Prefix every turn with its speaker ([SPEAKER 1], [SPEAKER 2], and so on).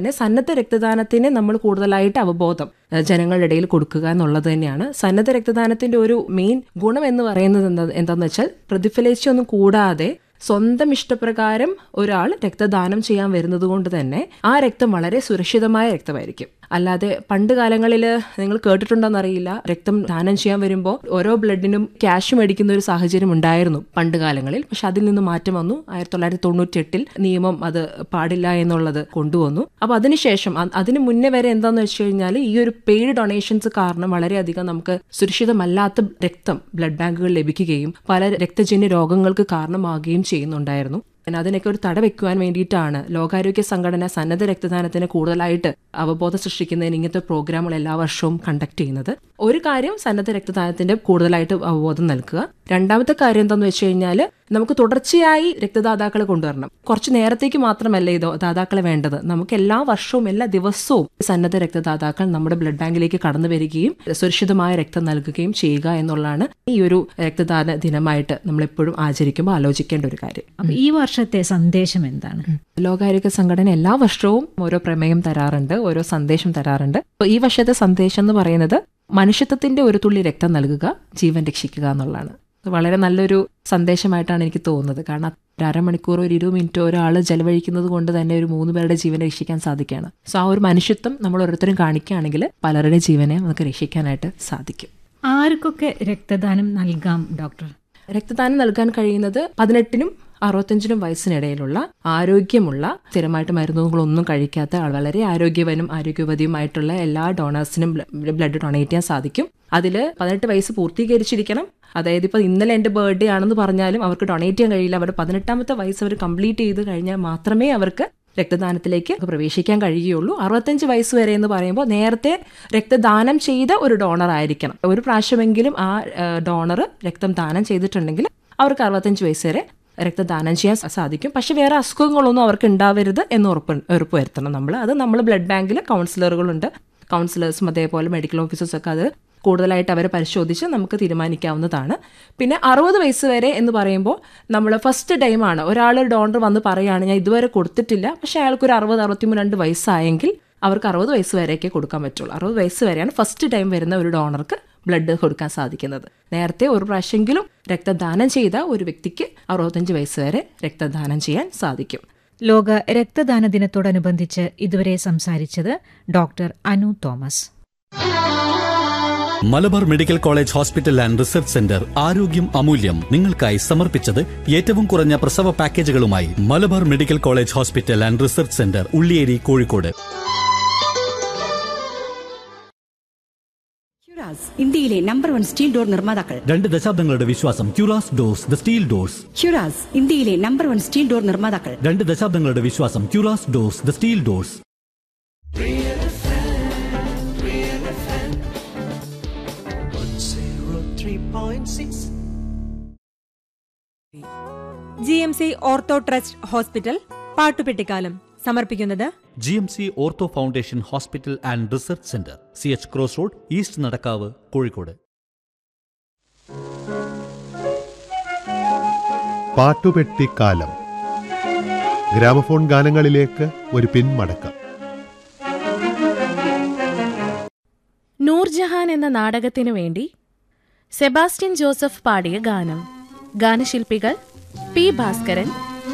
[SPEAKER 1] തന്നെ സന്നദ്ധ രക്തദാനത്തിന് നമ്മൾ കൂടുതലായിട്ട് അവബോധം ഏഹ്, ജനങ്ങളുടെ ഇടയിൽ കൊടുക്കുക എന്നുള്ളത് തന്നെയാണ് സന്നദ്ധ രക്തദാനത്തിന്റെ ഒരു മെയിൻ ഗുണം എന്ന് പറയുന്നത് എന്താ എന്താന്ന് വെച്ചാൽ പ്രതിഫലിച്ചൊന്നും കൂടാതെ സ്വന്തം ഇഷ്ടപ്രകാരം ഒരാൾ രക്തദാനം ചെയ്യാൻ വരുന്നത് കൊണ്ട് തന്നെ ആ രക്തം വളരെ സുരക്ഷിതമായ രക്തമായിരിക്കും അല്ലാതെ പണ്ട് കാലങ്ങളിൽ നിങ്ങൾ കേട്ടിട്ടുണ്ടോന്ന് അറിയില്ല രക്തം ദാനം ചെയ്യാൻ വരുമ്പോൾ ഓരോ ബ്ലഡിനും ക്യാഷ് മേടിക്കുന്ന ഒരു സാഹചര്യം ഉണ്ടായിരുന്നു പണ്ട് കാലങ്ങളിൽ പക്ഷെ അതിൽ നിന്ന് മാറ്റം വന്നു ആയിരത്തി തൊള്ളായിരത്തി തൊണ്ണൂറ്റി എട്ടിൽ നിയമം അത് പാടില്ല എന്നുള്ളത് കൊണ്ടുവന്നു അപ്പൊ അതിനുശേഷം അ- അതിന് മുന്നേ വരെ എന്താന്ന് വെച്ച് കഴിഞ്ഞാൽ ഈ ഒരു പെയ്ഡ് ഡൊണേഷൻസ് കാരണം വളരെയധികം നമുക്ക് സുരക്ഷിതമല്ലാത്ത രക്തം ബ്ലഡ് ബാങ്കുകൾ ലഭിക്കുകയും പല രക്തജന്യ രോഗങ്ങൾക്ക് കാരണമാകുകയും ചെയ്യുന്നുണ്ടായിരുന്നു പിന്നെ അതിനൊക്കെ ഒരു തട വെക്കുവാൻ വേണ്ടിയിട്ടാണ് ലോകാരോഗ്യ സംഘടന സന്നദ്ധ രക്തദാനത്തിന് കൂടുതലായിട്ട് അവബോധം സൃഷ്ടിക്കുന്നതിന് ഇങ്ങനത്തെ പ്രോഗ്രാമുകൾ എല്ലാ വർഷവും കണ്ടക്ട് ചെയ്യുന്നത് ഒരു കാര്യം സന്നദ്ധ രക്തദാനത്തിന്റെ കൂടുതലായിട്ട് അവബോധം നൽകുക രണ്ടാമത്തെ കാര്യം എന്താണെന്ന് വെച്ച് കഴിഞ്ഞാൽ നമുക്ക് തുടർച്ചയായി രക്തദാതാക്കളെ കൊണ്ടുവരണം കുറച്ച് നേരത്തേക്ക് മാത്രമല്ല ഇത് ദാതാക്കളെ വേണ്ടത് നമുക്ക് എല്ലാ വർഷവും എല്ലാ ദിവസവും സന്നദ്ധ രക്തദാതാക്കൾ നമ്മുടെ ബ്ലഡ് ബാങ്കിലേക്ക് കടന്നു വരികയും സുരക്ഷിതമായ രക്തം നൽകുകയും ചെയ്യുക എന്നുള്ളതാണ് ഈ ഒരു രക്തദാന ദിനമായിട്ട് നമ്മൾ എപ്പോഴും ആചരിക്കുമ്പോൾ ആലോചിക്കേണ്ട ഒരു കാര്യം
[SPEAKER 2] അപ്പൊ ഈ വർഷത്തെ സന്ദേശം എന്താണ്
[SPEAKER 1] ലോകാരോഗ്യ സംഘടന എല്ലാ വർഷവും ഓരോ പ്രമേയം തരാറുണ്ട് ഓരോ സന്ദേശം തരാറുണ്ട് അപ്പൊ ഈ വർഷത്തെ സന്ദേശം എന്ന് പറയുന്നത് മനുഷ്യത്വത്തിന്റെ ഒരു തുള്ളി രക്തം നൽകുക ജീവൻ രക്ഷിക്കുക എന്നുള്ളതാണ് ഇത് വളരെ നല്ലൊരു സന്ദേശമായിട്ടാണ് എനിക്ക് തോന്നുന്നത് കാരണം ഒരു അരമണിക്കൂറോ ഒരു ഇരുപത് മിനിറ്റോ ഒരാൾ ചെലവഴിക്കുന്നത് കൊണ്ട് തന്നെ ഒരു മൂന്ന് പേരുടെ ജീവൻ രക്ഷിക്കാൻ സാധിക്കുകയാണ് സോ ആ ഒരു മനുഷ്യത്വം നമ്മൾ ഓരോരുത്തരും കാണിക്കുകയാണെങ്കിൽ പലരുടെ ജീവനെ നമുക്ക് രക്ഷിക്കാനായിട്ട് സാധിക്കും
[SPEAKER 2] ആർക്കൊക്കെ രക്തദാനം നൽകാം ഡോക്ടർ
[SPEAKER 1] രക്തദാനം നൽകാൻ കഴിയുന്നത് പതിനെട്ടിനും അറുപത്തഞ്ചിനും വയസ്സിനിടയിലുള്ള ആരോഗ്യമുള്ള സ്ഥിരമായിട്ട് മരുന്നുകളൊന്നും കഴിക്കാത്ത ആൾ വളരെ ആരോഗ്യവനും ആരോഗ്യവതിയുമായിട്ടുള്ള എല്ലാ ഡോണേഴ്സിനും ബ്ലഡ് ഡൊണേറ്റ് ചെയ്യാൻ സാധിക്കും അതിൽ പതിനെട്ട് വയസ്സ് പൂർത്തീകരിച്ചിരിക്കണം അതായത് ഇപ്പോൾ ഇന്നലെ എൻ്റെ ബർത്ത്ഡേ ആണെന്ന് പറഞ്ഞാലും അവർക്ക് ഡൊണേറ്റ് ചെയ്യാൻ കഴിയില്ല അവരുടെ പതിനെട്ടാമത്തെ വയസ്സ് അവർ കംപ്ലീറ്റ് ചെയ്ത് കഴിഞ്ഞാൽ മാത്രമേ അവർക്ക് രക്തദാനത്തിലേക്ക് പ്രവേശിക്കാൻ കഴിയുകയുള്ളൂ അറുപത്തഞ്ച് വയസ്സ് വരെ എന്ന് പറയുമ്പോൾ നേരത്തെ രക്തദാനം ചെയ്ത ഒരു ഡോണർ ആയിരിക്കണം ഒരു പ്രാവശ്യമെങ്കിലും ആ ഡോണർ രക്തം ദാനം ചെയ്തിട്ടുണ്ടെങ്കിൽ അവർക്ക് അറുപത്തഞ്ച് വയസ്സ് വരെ രക്തദാനം ചെയ്യാൻ സ- സാധിക്കും പക്ഷെ വേറെ അസുഖങ്ങളൊന്നും അവർക്ക് ഉണ്ടാവരുത് എന്ന് ഉറപ്പ് ഉറപ്പ് വരുത്തണം നമ്മൾ അത് നമ്മൾ ബ്ലഡ് ബാങ്കിൽ കൗൺസിലറുകളുണ്ട് കൗൺസിലേഴ്സും അതേപോലെ മെഡിക്കൽ ഓഫീസേഴ്സും ഒക്കെ അത് കൂടുതലായിട്ട് അവരെ പരിശോധിച്ച് നമുക്ക് തീരുമാനിക്കാവുന്നതാണ് പിന്നെ അറുപത് വയസ്സ് വരെ എന്ന് പറയുമ്പോൾ നമ്മൾ ഫസ്റ്റ് ടൈമാണ് ഒരാൾ ഡോണർ വന്ന് പറയുകയാണ് ഞാൻ ഇതുവരെ കൊടുത്തിട്ടില്ല പക്ഷേ അയാൾക്ക് ഒരു അറുപത് അറുപത്തിമൂന്ന് രണ്ട് വയസ്സായെങ്കിൽ അവർക്ക് അറുപത് വയസ്സ് വരെയൊക്കെ കൊടുക്കാൻ പറ്റുള്ളൂ അറുപത് വയസ്സ് വരെയാണ് ഫസ്റ്റ് ടൈം വരുന്ന ഒരു ഡോണർക്ക് ബ്ലഡ് കൊടുക്കാൻ സാധിക്കുന്നത് നേരത്തെ ഒരു പ്രാവശ്യമെങ്കിലും രക്തദാനം ചെയ്ത ഒരു വ്യക്തിക്ക് അറുപത്തഞ്ച് വയസ്സ് വരെ രക്തദാനം ചെയ്യാൻ സാധിക്കും
[SPEAKER 2] ലോക രക്തദാന ദിനത്തോടനുബന്ധിച്ച് ഇതുവരെ സംസാരിച്ചത് doctor Anu Thomas
[SPEAKER 3] Malabar medical college hospital and research centre ആരോഗ്യം അമൂല്യം നിങ്ങൾക്കായി സമർപ്പിച്ചത് ഏറ്റവും കുറഞ്ഞ പ്രസവ പാക്കേജുകളുമായി Malabar medical college hospital and research centre Ulliyeri Kozhikode
[SPEAKER 4] Curas ഇന്ത്യയിലെ നമ്പർ വൺ സ്റ്റീൽ ഡോർ നിർമ്മാതാക്കൾ
[SPEAKER 3] രണ്ട് ദശാബ്ദങ്ങളുടെ വിശ്വാസം Curas doors the steel doors
[SPEAKER 4] Curas ഇന്ത്യയിലെ നമ്പർ വൺ സ്റ്റീൽ ഡോർ നിർമ്മാതാക്കൾ
[SPEAKER 3] രണ്ട് ദശാബ്ദങ്ങളുടെ വിശ്വാസം Curas doors the steel doors
[SPEAKER 5] G M C ortho trust hospital പാട്ടുപെട്ടിക്കാലം സമർപ്പിക്കുന്നത്
[SPEAKER 3] G M C ortho foundation hospital and research centre C H cross road east Nadakkavu Kozhikode
[SPEAKER 6] പാട്ടുപെട്ടിക്കാലം gramophone ഗാനങ്ങളിലേക്ക് ഒരു പിന്മടക്കം
[SPEAKER 7] നൂർജഹാൻ എന്ന നാടകത്തിനു വേണ്ടി സെബാസ്റ്റ്യൻ ജോസഫ് പാടിയ ഗാനം ഗാനശില്പികൾ പി ഭാസ്കരൻ